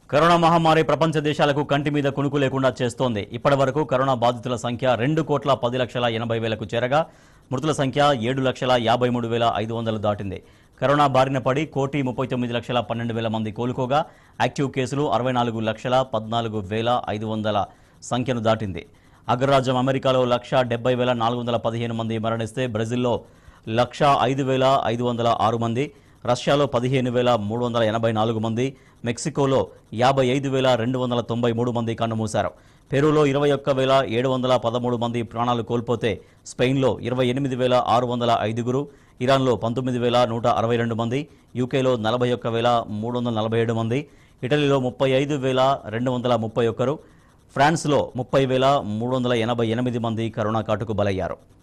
corona మహమ్మారి ప్రపంచ దేశాలకు కంటి మీద కునుకు లేకుండా చేస్తోంది ఇప్పటి వరకు కరోనా బాధితుల సంఖ్య రెండు కోట్ల పది లక్షల ఎనభై వేలకు చేరగా మృతుల సంఖ్య ఏడు లక్షల యాభై మూడు వేల ఐదు వందలు దాటింది కరోనా బారిన పడి కోటి ముప్పై తొమ్మిది లక్షల పన్నెండు వేల మంది కోలుకోగా యాక్టివ్ కేసులు అరవై నాలుగు లక్షల పద్నాలుగు వేల ఐదు వందల సంఖ్యను దాటింది అగ్రరాజ్యం అమెరికాలో లక్ష డెబ్బై వేల నాలుగు వందల పదిహేను మంది మరణిస్తే బ్రెజిల్లో లక్ష ఐదు వేల ఐదు వందల ఆరు మంది రష్యాలో పదిహేను వేల మూడు వందల ఎనభై నాలుగు మంది మెక్సికోలో యాభై ఐదు వేల రెండు వందల తొంభై మూడు మంది కన్నుమూశారు పెరూలో ఇరవై ఒక్క వేల ఏడు వందల పదమూడు మంది ప్రాణాలు కోల్పోతే స్పెయిన్లో ఇరవై ఎనిమిది వేల ఆరు వందల ఐదుగురు ఇరాన్లో పంతొమ్మిది వేల నూట అరవై రెండు మంది యూకేలో నలభై ఒక్క వేల మూడు వందల నలభై ఏడు మంది ఇటలీలో ముప్పై ఐదు వేల రెండు వందల ముప్పై ఒక్కరు ఫ్రాన్స్లో ముప్పై వేల మూడు వందల ఎనభై ఎనిమిది మంది కరోనా కాటుకు బలయ్యారు